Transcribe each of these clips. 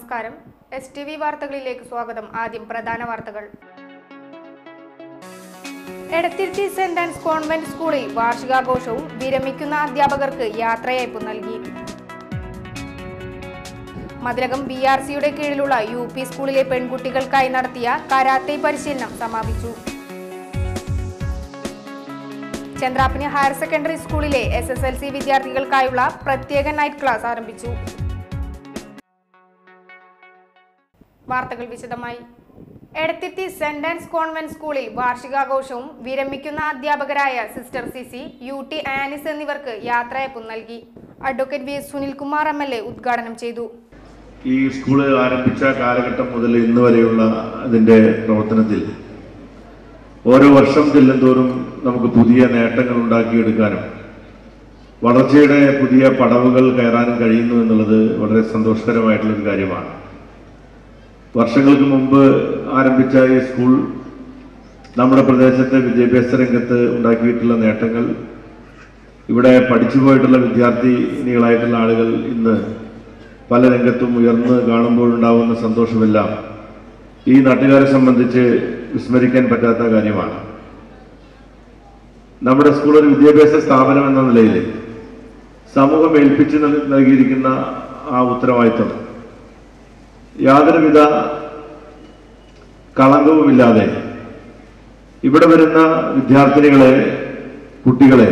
നമസ്കാരം S T V വാർത്തകളിലേക്ക് സ്വാഗതം ആദ്യം പ്രധാന വാർത്തകൾ എടത്തിരുത്തി സെന്റ് ആൻസ് കോൺവെന്റ് സ്കൂളിൽ വാർഷികാഘോഷവും വിരമിക്കുന്ന അധ്യാപകർക്ക് യാത്രയയപ്പ് നൽകി മതിലകം ബി ആർ സിയുടെ കീഴിലുള്ള യു പി സ്കൂളിലെ പെൺകുട്ടികൾക്കായി നടത്തിയ കരാത്തെ പരിശീലനം സമാപിച്ചു ചന്ദ്രാപ്പിനി ഹയർ സെക്കൻഡറി സ്കൂളിലെ എസ് എസ് എൽ സി വിദ്യാർത്ഥികൾക്കായുള്ള പ്രത്യേക നൈറ്റ് ക്ലാസ് ആരംഭിച്ചു വാർത്തകൾ വിശദമായി എടത്തിരുത്തി സെന്റ് ആൻസ് കോൺവെന്റ് സ്കൂളിൽ വാർഷികാഘോഷവും വിരമിക്കുന്ന അധ്യാപകരായ sister Sicy U T Annis എന്നിവർക്ക് യാത്രയപ്പ് നൽകി advocate V S Sunilkumar M L A ഉദ്ഘാടനം ചെയ്തു ഈ സ്കൂൾ ആരംഭിച്ച കാലഘട്ടം മുതൽ ഇന്ന് വരെയുള്ള അതിൻ്റെ പ്രവർത്തനത്തിൽ ഓരോ വർഷം ചെല്ലുന്തോറും നമുക്ക് പുതിയ നേട്ടങ്ങൾ ഉണ്ടാക്കിയെടുക്കാനും വളർച്ചയുടെ പുതിയ പടവുകൾ കയറാനും കഴിയുന്നു എന്നുള്ളത് വളരെ സന്തോഷകരമായിട്ടുള്ളൊരു കാര്യമാണ് വർഷങ്ങൾക്ക് മുമ്പ് ആരംഭിച്ച ഈ സ്കൂൾ നമ്മുടെ പ്രദേശത്തെ വിദ്യാഭ്യാസ രംഗത്ത് ഉണ്ടാക്കിയിട്ടുള്ള നേട്ടങ്ങൾ ഇവിടെ പഠിച്ചു പോയിട്ടുള്ള വിദ്യാർത്ഥിനികളായിട്ടുള്ള ആളുകൾ ഇന്ന് പല രംഗത്തും ഉയർന്ന് കാണുമ്പോഴുണ്ടാവുന്ന സന്തോഷമെല്ലാം ഈ നാട്ടുകാരെ സംബന്ധിച്ച് വിസ്മരിക്കാൻ പറ്റാത്ത കാര്യമാണ് നമ്മുടെ സ്കൂൾ ഒരു വിദ്യാഭ്യാസ സ്ഥാപനം എന്ന നിലയിൽ സമൂഹം ഏൽപ്പിച്ച് നൽ- നൽകിയിരിക്കുന്ന ആ ഉത്തരവാദിത്വം യാതൊരുവിധ കളങ്കവുമില്ലാതെ ഇവിടെ വരുന്ന വിദ്യാർത്ഥിനികളെ കുട്ടികളെ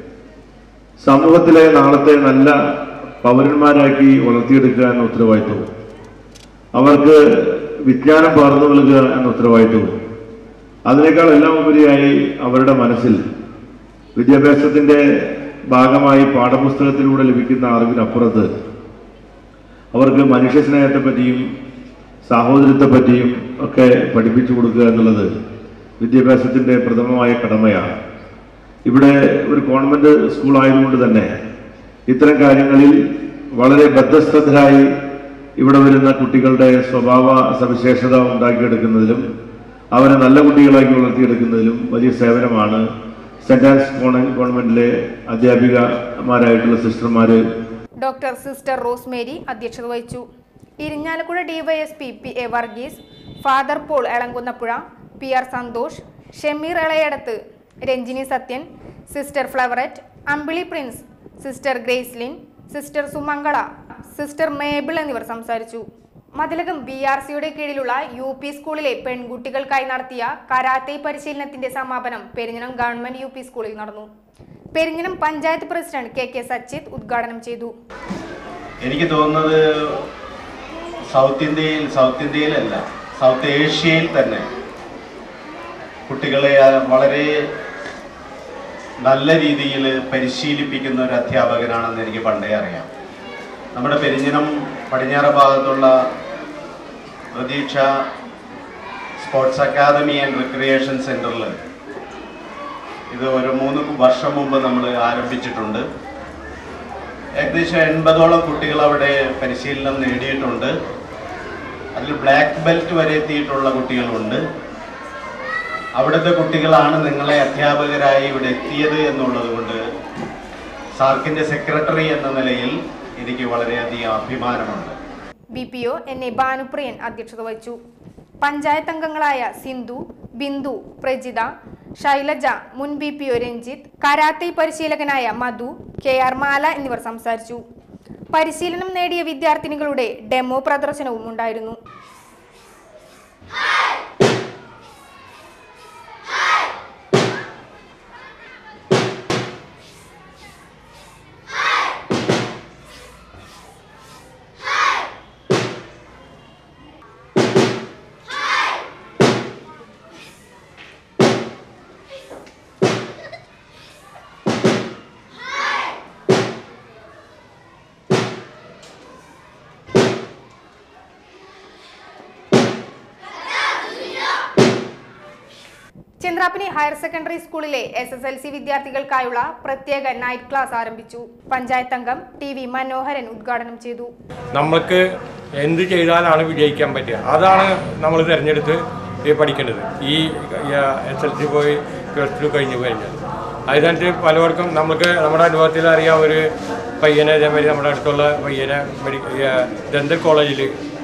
സമൂഹത്തിലെ നാളത്തെ നല്ല പൗരന്മാരാക്കി വളർത്തിയെടുക്കുക എന്ന ഉത്തരവാദിത്വവും അവർക്ക് വിജ്ഞാനം പകർന്നു നൽകുക എന്ന ഉത്തരവാദിത്വവും അതിനേക്കാൾ എല്ലാം ഉപരിയായി അവരുടെ മനസ്സിൽ വിദ്യാഭ്യാസത്തിന്റെ ഭാഗമായി പാഠപുസ്തകത്തിലൂടെ ലഭിക്കുന്ന അറിവിനപ്പുറത്ത് അവർക്ക് മനുഷ്യ സ്നേഹത്തെപ്പറ്റിയും സാഹോദര്യത്തെപ്പറ്റിയും ഒക്കെ പഠിപ്പിച്ചു കൊടുക്കുക എന്നുള്ളത് വിദ്യാഭ്യാസത്തിന്റെ പ്രഥമമായ കടമയാണ് ഇവിടെ ഒരു കോൺവെന്റ് സ്കൂൾ ആയതുകൊണ്ട് തന്നെ ഇത്തരം കാര്യങ്ങളിൽ വളരെ ബദ്ധശ്രദ്ധരായി ഇവിടെ വരുന്ന കുട്ടികളുടെ സ്വഭാവ സവിശേഷത ഉണ്ടാക്കിയെടുക്കുന്നതിലും അവരെ നല്ല കുട്ടികളാക്കി വളർത്തിയെടുക്കുന്നതിലും വലിയ സേവനമാണ് സെന്റ് ആൻസ് കോണ- കോൺവെന്റിലെ അധ്യാപികമാരായിട്ടുള്ള സിസ്റ്റർമാര് ഡോക്ടർ സിസ്റ്റർ റോസ്മേരി അധ്യക്ഷത വഹിച്ചു Irinjalakuda DYSP P A Varghese father Paul Elankunnapuzha P R Santhosh Shameer Ilayadath Ranjini Sathyan sister Flowerette Ambili Prince sister Gracelin sister Sumangala sister Mabel എന്നിവർ സംസാരിച്ചു മതിലകം ബി ആർ സിയുടെ കീഴിലുള്ള യു പി സ്കൂളിലെ പെൺകുട്ടികൾക്കായി നടത്തിയ കരാത്തെ പരിശീലനത്തിന്റെ സമാപനം പെരിഞ്ഞനം ഗവൺമെന്റ് യു പി സ്കൂളിൽ നടന്നു Perinjanam panchayat president K K Sachith ഉദ്ഘാടനം ചെയ്തു എനിക്ക് തോന്നുന്നത് സൗത്ത് ഇന്ത്യയിൽ സൗത്ത് ഇന്ത്യയിലല്ല സൗത്ത് ഏഷ്യയിൽ തന്നെ കുട്ടികളെ വളരെ നല്ല രീതിയിൽ പരിശീലിപ്പിക്കുന്ന ഒരു അധ്യാപകനാണെന്ന് എനിക്ക് പണ്ടേ അറിയാം നമ്മുടെ പെരിഞ്ഞനം പടിഞ്ഞാറ് ഭാഗത്തുള്ള പ്രതീക്ഷ സ്പോർട്സ് അക്കാദമി ആൻഡ് റിക്രിയേഷൻ സെൻറ്ററിൽ ഇത് ഒരു മൂന്ന് വർഷം മുമ്പ് നമ്മൾ ആരംഭിച്ചിട്ടുണ്ട് ഏകദേശം എൺപതോളം കുട്ടികൾ അവിടെ പരിശീലനം നേടിയിട്ടുണ്ട് അതിൽ ബ്ലാക്ക് ബെൽറ്റ് വരെ എത്തിയിട്ടുള്ള കുട്ടികളുണ്ട് അവിടുത്തെ കുട്ടികളാണ് നിങ്ങളെ അധ്യാപകരായി ഇവിടെ എത്തിയത് എന്നുള്ളത് കൊണ്ട് സാർക്കിൻ്റെ സെക്രട്ടറി എന്ന നിലയിൽ എനിക്ക് വളരെയധികം അഭിമാനമുണ്ട് B P O N A Bhanupriyan അധ്യക്ഷത വഹിച്ചു പഞ്ചായത്ത് അംഗങ്ങളായ സിന്ധു ബിന്ദു പ്രജിത ശൈലജ മുൻ B P O Ranjith karate പരിശീലകനായ മധു കെ ആർ മാല എന്നിവർ സംസാരിച്ചു പരിശീലനം നേടിയ വിദ്യാർത്ഥിനികളുടെ ഡെമോ പ്രദർശനവും ഉണ്ടായിരുന്നു ചന്ദ്രാപ്പിനി ഹയർ സെക്കൻഡറി സ്കൂളിലെ എസ് എസ് എൽ സി വിദ്യാർത്ഥികൾക്കായുള്ള പ്രത്യേക നൈറ്റ് ക്ലാസ് ആരംഭിച്ചു പഞ്ചായത്ത് അംഗം ടി വി മനോഹരൻ ഉദ്ഘാടനം ചെയ്തു നമ്മൾക്ക് എന്ത് ചെയ്താലാണ് വിജയിക്കാൻ പറ്റുക അതാണ് നമ്മൾ തിരഞ്ഞെടുത്ത് ഈ പഠിക്കേണ്ടത് ഈ എസ് എൽ സി പോയി പ്ലസ് ടു കഴിഞ്ഞ് കഴിഞ്ഞാൽ അതിനകത്ത് പലവർക്കും നമുക്ക് നമ്മുടെ അനുഭവത്തിൽ അറിയാം ഒരു പയ്യനെ ഇതേമാതിരി നമ്മുടെ അടുത്തുള്ള പയ്യനെ മെഡി ദന്തൽ കോളേജിൽ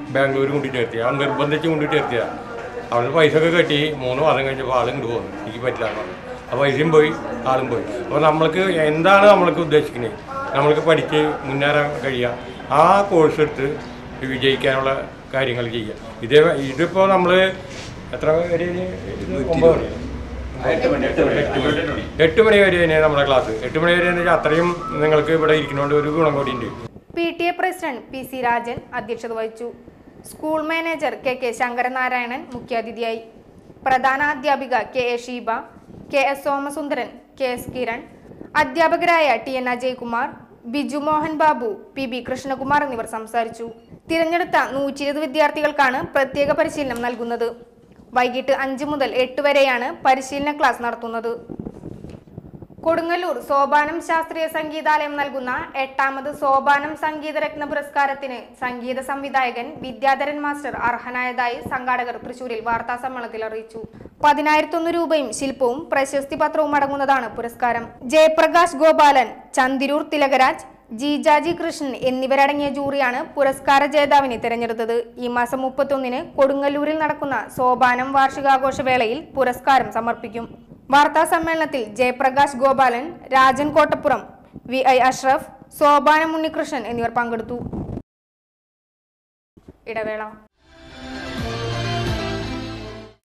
ബാംഗ്ലൂർ കൊണ്ടു ചേർത്തി ആ നിർബന്ധിച്ച് കൊണ്ടു ചേർത്തിയതാണ് അവിടെ പൈസ ഒക്കെ കെട്ടി മൂന്ന് മാസം കഴിഞ്ഞപ്പോൾ ആളും ഇങ്ങോട്ട് പോകുന്നു എനിക്ക് പറ്റില്ല എന്ന് പറഞ്ഞു ആ പൈസയും പോയി ആളും പോയി അപ്പോൾ നമ്മൾക്ക് എന്താണ് നമ്മൾക്ക് ഉദ്ദേശിക്കുന്നത് നമ്മൾക്ക് പഠിച്ച് മുന്നേറാൻ കഴിയുക ആ കോഴ്സ് എടുത്ത് വിജയിക്കാനുള്ള കാര്യങ്ങൾ ചെയ്യുക ഇതേ ഇതിപ്പോൾ നമ്മൾ എത്ര വരെ ഇനി? ഇത് ഒമ്പത് മണി എട്ട് മണി എട്ട് മണി വരെ തന്നെ നമ്മുടെ ക്ലാസ് എട്ട് മണി വരെ എന്ന് വെച്ചാൽ അത്രയും നിങ്ങൾക്ക് ഇവിടെ ഇരിക്കുന്നതുകൊണ്ട് ഒരു ഗുണം കൂടി ഉണ്ട് P T A president P C Rajan അധ്യക്ഷത വഹിച്ചു school manager K K Sankaranarayanan മുഖ്യാതിഥിയായി പ്രധാന അധ്യാപിക K A Sheeba K S Somasundaran K S Kiran അധ്യാപകരായ T N Ajaykumar Biju Mohan Babu P B Krishnakumar എന്നിവർ സംസാരിച്ചു തിരഞ്ഞെടുത്ത നൂറ്റി ഇരുപത് വിദ്യാർത്ഥികൾക്കാണ് പ്രത്യേക പരിശീലനം നൽകുന്നത് വൈകിട്ട് അഞ്ച് മുതൽ എട്ട് വരെയാണ് പരിശീലന ക്ലാസ് നടത്തുന്നത് കൊടുങ്ങല്ലൂർ സോപാനം ശാസ്ത്രീയ സംഗീതാലയം നൽകുന്ന എട്ടാമത് സോപാനം സംഗീതരത്ന പുരസ്കാരത്തിന് സംഗീത സംവിധായകൻ വിദ്യാധരൻ മാസ്റ്റർ അർഹനായതായി സംഘാടകർ തൃശൂരിൽ വാർത്താ സമ്മേളനത്തിൽ അറിയിച്ചു പതിനായിരത്തൊന്ന് രൂപയും ശില്പവും പ്രശസ്തി പത്രവും അടങ്ങുന്നതാണ് പുരസ്കാരം ജയപ്രകാശ് ഗോപാലൻ ചന്ദിരൂർ തിലകരാജ് ജീജാജി കൃഷ്ണൻ എന്നിവരടങ്ങിയ ജൂറിയാണ് പുരസ്കാര ജേതാവിനെ തിരഞ്ഞെടുത്തത് ഈ മാസം മുപ്പത്തൊന്നിന് കൊടുങ്ങല്ലൂരിൽ നടക്കുന്ന സോപാനം വാർഷികാഘോഷ വേളയിൽ പുരസ്കാരം സമർപ്പിക്കും വാർത്താ സമ്മേളനത്തിൽ ജയപ്രകാശ് ഗോപാലൻ രാജൻ കോട്ടപ്പുറം വി ഐ അഷ്റഫ് സോപാനം ഉണ്ണികൃഷ്ണൻ എന്നിവർ പങ്കെടുത്തു ഇടവേള